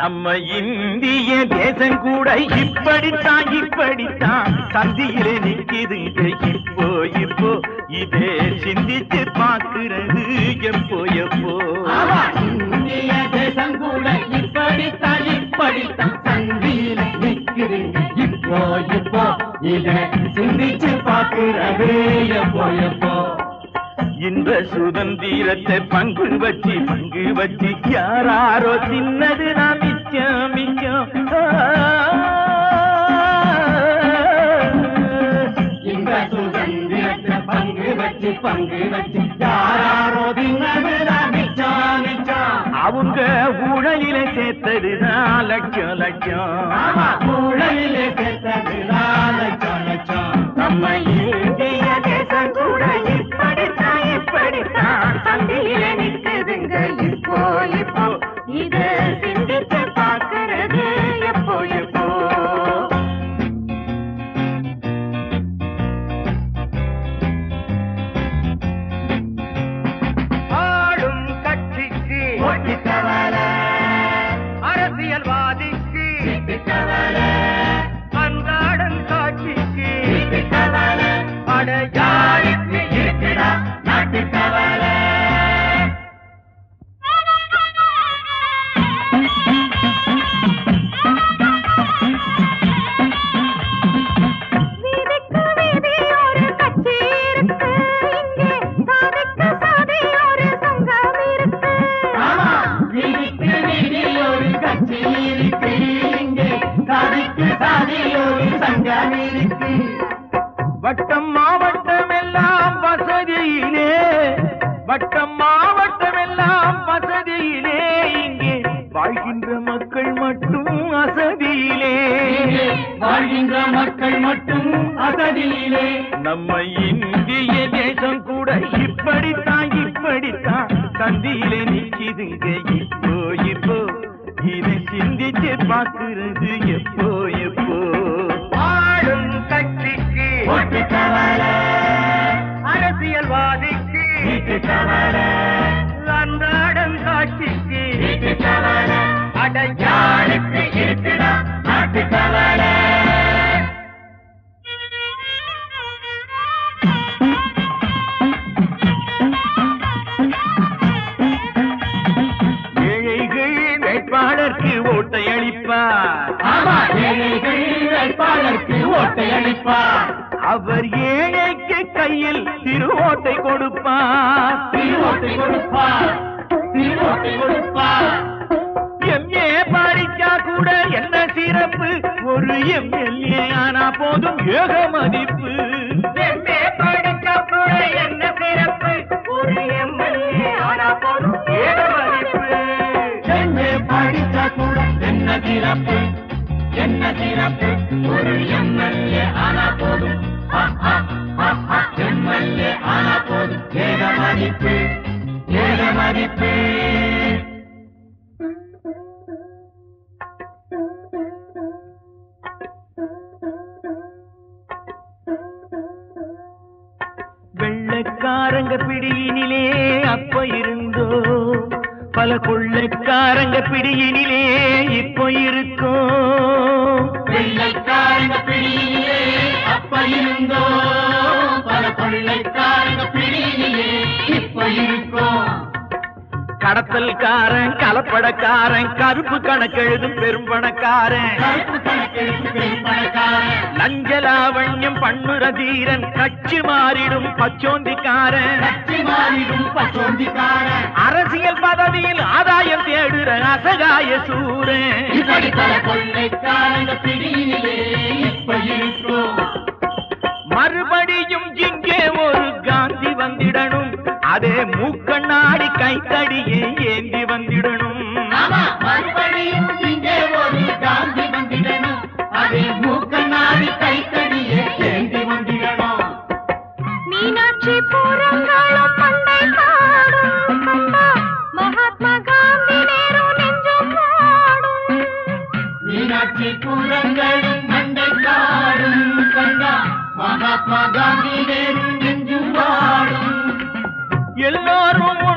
நம்ம இந்திய தேசம் கூட இப்படித்தான் இப்படித்தான் சந்தியிலே நிக்குதுங்க இப்போ இப்போ இதே சிந்திச்சு பார்க்கிறது எப்போ எப்போ இந்திய தேசம் கூட இப்படித்தான் இப்படித்தான் சந்தியில நிக்குது இப்போ இப்போ இத சிந்திச்சு பாக்குறது எப்போ எப்போ இந்த சுதந்திரத்தை பங்கு வச்சு பங்கு வச்சு யாராரோ தின்னது நான் மிச்சம் மிச்சம் இந்த சுதந்திரத்தை பங்கு வச்சு பங்கு வச்சு யாராரோ தின்னதுதான் மிச்சம் மிச்சம் அவங்க ஊழலில சேர்த்ததுதான் லட்சம் லட்சம் ஆமா ஊழலிலே சேர்த்ததுதான் லட்சம் லட்சம் நம்ம இந்திய தேசம் கூட இப்படித்தான் இப்படித்தான் சந்தியில நிக்குதுங்க இப்போ இப்போ இத சிந்திச்சு பார்க்கிறது எப்போ எப்போ ஆளும் கட்சிக்கு ஓட்டி கவலை அரசியல்வாதிக்கு சீட்டு கவலை அன்றாடம் காட்சிக்கு சீட்டு கவலை அடையாளுக்கு இருக்குடா நாட்டு கவலை வீதிக்கு வீதி ஒரு கட்சி இருக்கு இங்கே சாதிக்கு சாதி ஒரு சங்கம் இருக்கு ஆமா வீதிக்கு வீதி ஒரு கட்சி இருக்கு இங்கே சாதிக்கு சாதி ஒரு சங்கம் இருக்கு வட்டம் மாவட்டம் எல்லாம் வசதியிலே வட்டம் மாவட்டம் எல்லாம் வசதியிலே இங்கே வாழ்கின்ற மக்கள் மட்டும் அசதியிலே இங்கே வாழ்கின்ற மக்கள் மட்டும் அசதியிலே நம்ம இந்திய தேசம் கூட இப்படித்தான் இப்படித்தான் சந்தியிலே நிக்குதுங்க இப்போ இப்போ இதை சிந்திச்சு பார்க்கிறது எப்போ எப்போ ஆளும் கட்சிக்கு ஓட்டு கவலை அரசியல்வாதிக்கு சீட்டு கவலை அன்றாடம் காட்சிக்கு சீட்டு கவலை அடையாளுக்கு இருக்குடா நாட்டு கவலை ஏழைகள் வேட்பாளருக்கு ஓட்டை அளிப்பார் ஆமா ஏழைகள் வேட்பாளருக்கு ஓட்டை அளிப்பார் அவர் ஏழைக்கு கையில் திரு ஓட்டை கொடுப்பார் திரு ஓட்டை கொடுப்பார் திரு ஓட்டை கொடுப்பார் எம்ஏ படிச்சா கூட என்ன சிறப்பு ஒரு எம்எல்ஏ ஆனா போதும் ஏக மதிப்பு எம்ஏ படிச்சா கூட என்ன சிறப்பு ஒரு எம்எல்ஏ ஆனா போதும் ஏக மதிப்பு என்ன படிச்சா கூட என்ன சிறப்பு என்ன சிறப்பு ஒரு எம்எல்ஏ ஆனா போதும் எம்எல்ஏ ஆனா போதும் ஏக மதிப்பு ஏக மதிப்பு வெள்ளக்காரங்க பிடியினிலே அப்ப இருந்தோ பல கொள்ளைக்காரங்க பிடியினிலே இப்போ இருக்கோம் வெள்ளைக்காரங்க பிடியிலே அப்ப இருந்தோ பல கொள்ளைக்காரங்க பிடியிலே இப்ப இருக்கோம் கடத்தல்காரன் கலப்படக்காரன் கருப்பு கணக்கெழுதும் பெரும்பணக்காரன் கருப்பு கணக்கெடுத்து பெரும்பணக்காரன் லஞ்ச லாவண்யம் பண்ணுற தீரன் கட்சி மாறிடும் பச்சோந்திக்காரன் கட்சி மாறிடும் பச்சோந்திக்காரன் அரசியல் பதவியில் ஆதாயம் தேடுற அசகாய சூரன் இப்படி பல கொள்ளைக்காரங்க பிடியிலே இப்ப இருக்கோம் மறுபடியும் இங்கே ஒரு காந்தி வந்திடணும் அதே மூக்கண்ணாடி கைத்தடியே ஏந்தி வந்திடணும் ஆமா மறுபடியும் இங்கே ஒரு காந்தி வந்திடணும் அதே மூக்கநாடி கைத்தடியே ஏந்தி வந்திடணும் மீனாட்சி பூரங்களும் பண்டை காடும் கண்டா மகாத்மா காந்தி நேரு நெஞ்சும் பாடும் மீனாட்சி பூரங்களும் மண்டை காடும் கண்டா மகாத்மா காந்தி நேரு நெஞ்சும் வாடும் எல்லோரும்